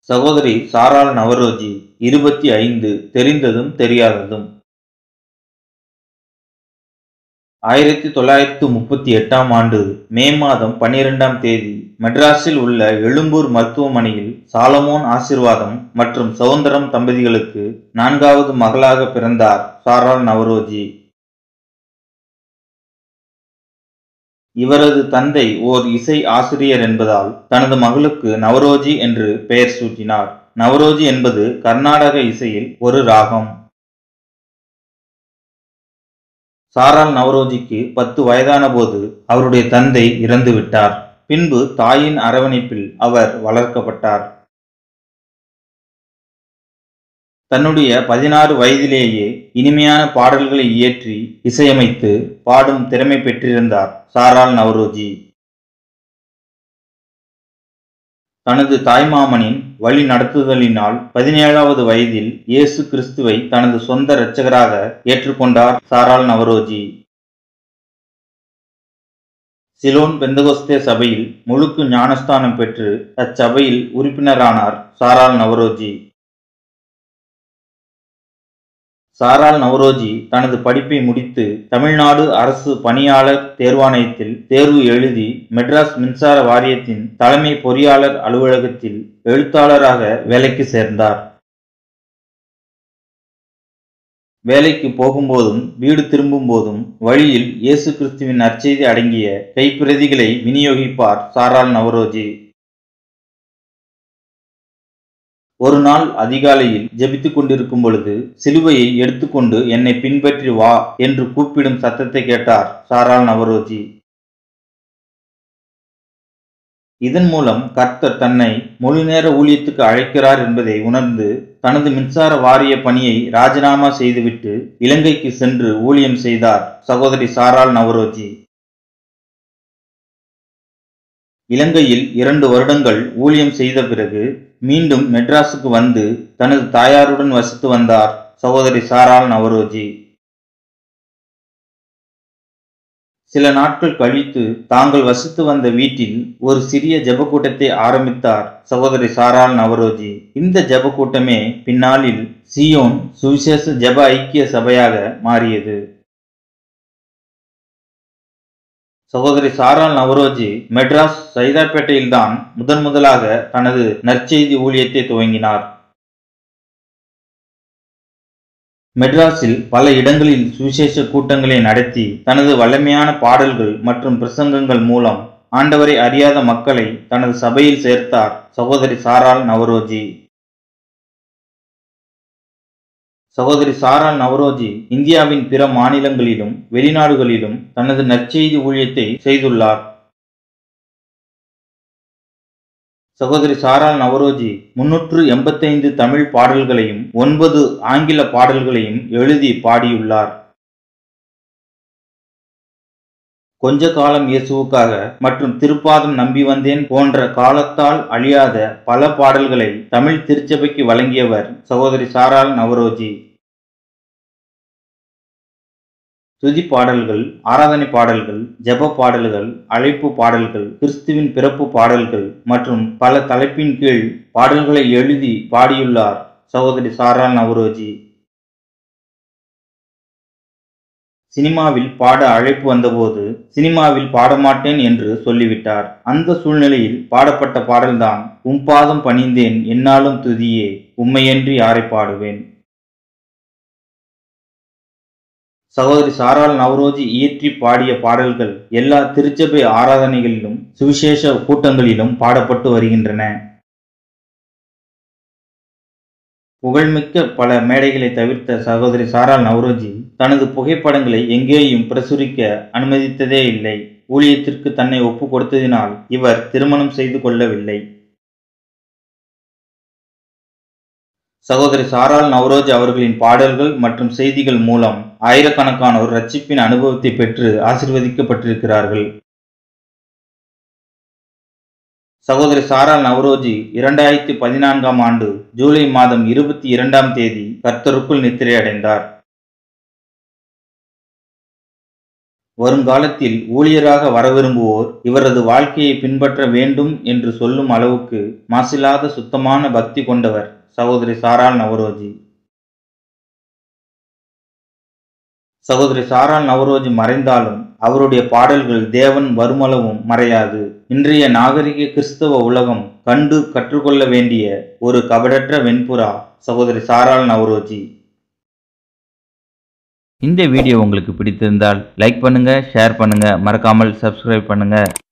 சகோதரி சாராள் நவரோஜி இருபத்தி ஐந்து தெரிந்ததும் தெரியாததும் ஆயிரத்தி தொள்ளாயிரத்து முப்பத்தி எட்டாம் ஆண்டு மே மாதம் பன்னிரெண்டாம் தேதி மெட்ராஸில் உள்ள எழும்பூர் மருத்துவமனையில் சாலமோன் ஆசிர்வாதம் மற்றும் சௌந்தரம் தம்பதிகளுக்கு நான்காவது மகளாக பிறந்தார் சாராள் நவரோஜி இவரது தந்தை ஓர் இசை ஆசிரியர் என்பதால் தனது மகளுக்கு நவரோஜி என்று பெயர் சூட்டினார் நவரோஜி என்பது கர்நாடக இசையில் ஒரு ராகம் சாராள் நவரோஜிக்கு பத்து வயதான போது அவருடைய தந்தை இறந்து விட்டார் பின்பு தாயின் அரவணைப்பில் அவர் வளர்க்கப்பட்டார் தன்னுடைய பதினாறு வயதிலேயே இனிமையான பாடல்களை இயற்றி இசையமைத்து பாடும் திறமை பெற்றிருந்தார் சாராள் நவரோஜி தனது தாய்மாமனின் வழி நடத்துதலினால் பதினேழாவது வயதில் இயேசு கிறிஸ்துவை தனது சொந்த இரட்சகராக ஏற்றுக்கொண்டார் சாராள் நவரோஜி சிலோன் பெந்தகோஸ்தே சபையில் முழுக்கு ஞானஸ்தானம் பெற்று அச்சபையில் உறுப்பினரானார் சாராள் நவரோஜி சாராள் நவரோஜி தனது படிப்பை முடித்து தமிழ்நாடு அரசு பணியாளர் தேர்வாணையத்தில் தேர்வு எழுதி மெட்ராஸ் மின்சார வாரியத்தின் தலைமை பொறியாளர் அலுவலகத்தில் எழுத்தாளராக வேலைக்கு சேர்ந்தார் வேலைக்கு போகும்போதும் வீடு திரும்பும் போதும் வழியில் இயேசு கிறிஸ்துவின் நற்செய்தி அடங்கிய கைப்பிரதிகளை விநியோகிப்பார் சாராள் நவரோஜி ஒரு நாள் அதிகாலையில் ஜெபித்துக் கொண்டிருக்கும் பொழுது சிலுவையை எடுத்துக்கொண்டு என்னை பின்பற்றி வா என்று கூப்பிடும் சத்தத்தை கேட்டார் சாராள் நவரோஜி இதன் மூலம் கர்த்தர் தன்னை முழு நேர ஊழியத்துக்கு அழைக்கிறார் என்பதை உணர்ந்து தனது மின்சார வாரிய பணியை ராஜினாமா செய்துவிட்டு இலங்கைக்கு சென்று ஊழியம் செய்தார் சகோதரி சாராள் நவரோஜி இலங்கையில் இரண்டு வருடங்கள் ஊழியம் செய்த பிறகு மீண்டும் மெட்ராஸுக்கு வந்து தனது தாயாருடன் வசித்து வந்தார் சகோதரி சாராள் நவரோஜி சில நாட்கள் கழித்து தாங்கள் வசித்து வந்த வீட்டில் ஒரு சிறிய ஜெபக்கூட்டத்தை ஆரம்பித்தார் சகோதரி சாராள் நவரோஜி இந்த ஜெபக்கூட்டமே பின்னாளில் சியோன் சுவிசேஷ ஜெப ஐக்கிய சபையாக மாறியது சகோதரி சாராள் நவரோஜி மெட்ராஸ் சைதாப்பேட்டையில்தான் முதன் முதலாக தனது நற்செய்தி ஊழியத்தை துவங்கினார் மெட்ராஸில் பல இடங்களில் சுவிசேஷ கூட்டங்களை நடத்தி தனது வல்லமையான பாடல்கள் மற்றும் பிரசங்கங்கள் மூலம் ஆண்டவரை அறியாத மக்களை தனது சபையில் சேர்த்தார் சகோதரி சாராள் நவரோஜி சகோதரி சாராள் நவரோஜி இந்தியாவின் பிற மாநிலங்களிலும் வெளிநாடுகளிலும் தனது நற்செய்தி ஊழியத்தை செய்துள்ளார் சகோதரி சாராள் நவரோஜி முன்னூற்று எண்பத்தைந்து தமிழ் பாடல்களையும் ஒன்பது ஆங்கில பாடல்களையும் எழுதி பாடியுள்ளார் கொஞ்ச காலம் இயேசுவுக்காக மற்றும் திருப்பாதம் நம்பி வந்தேன் போன்ற காலத்தால் அழியாத பல பாடல்களை தமிழ் திருச்சபைக்கு வழங்கியவர் சகோதரி சாராள் நவரோஜி துதி பாடல்கள் ஆராதனை பாடல்கள் ஜெப பாடல்கள் அழைப்பு பாடல்கள் கிறிஸ்துவின் பிறப்பு பாடல்கள் மற்றும் பல தலைப்பின் கீழ் பாடல்களை எழுதி பாடியுள்ளார் சகோதரி சாராள் நவரோஜி சினிமாவில் பாட அழைப்பு வந்தபோது சினிமாவில் பாடமாட்டேன் என்று சொல்லிவிட்டார் அந்த சூழ்நிலையில் பாடப்பட்ட பாடல்தான் உம்பாதம் பணிந்தேன் என்னாலும் துதியே உம்மையன்றி யாரை பாடுவேன் சகோதரி சாராள் நவரோஜி இயற்றி பாடிய பாடல்கள் எல்லா திருச்சபை ஆராதனைகளிலும் சுவிசேஷ கூட்டங்களிலும் பாடப்பட்டு வருகின்றன புகழ்மிக்க பல மேடைகளை தவிர்த்த சகோதரி சாராள் நவரோஜி தனது புகைப்படங்களை எங்கேயும் பிரசுரிக்க அனுமதித்ததே இல்லை ஊழியத்திற்கு தன்னை ஒப்பு கொடுத்ததினால் இவர் திருமணம் செய்து கொள்ளவில்லை சகோதரி சாராள் நவரோஜ் அவர்களின் பாடல்கள் மற்றும் செய்திகள் மூலம் ஆயிரக்கணக்கானோர் ரட்சிப்பின் அனுபவத்தை பெற்று ஆசிர்வதிக்கப்பட்டிருக்கிறார்கள் சகோதரி சாராள் நவரோஜி இரண்டாயிரத்தி பதினான்காம் ஆண்டு ஜூலை மாதம் இருபத்தி இரண்டாம் தேதி கர்த்தருக்குள் நித்திரை அடைந்தார் வருங்காலத்தில் ஊழியராக வர விரும்புவோர் இவரது வாழ்க்கையை பின்பற்ற வேண்டும் என்று சொல்லும் அளவுக்கு மாசில்லாத சுத்தமான பக்தி கொண்டவர் சகோதரி சாராள் நவரோஜி சகோதரி சாராள் நவரோஜி மறைந்தாலும் அவருடைய பாடல்கள் தேவன் வருமளவும் மறையாது இன்றைய நாகரிக கிறிஸ்தவ உலகம் கண்டு கற்றுக்கொள்ள வேண்டிய ஒரு கபடற்ற வெண்புறா சகோதரி சாராள் நவரோஜி இந்த வீடியோ உங்களுக்கு பிடித்திருந்தால் லைக் பண்ணுங்க ஷேர் பண்ணுங்க மறக்காமல் சப்ஸ்கிரைப் பண்ணுங்க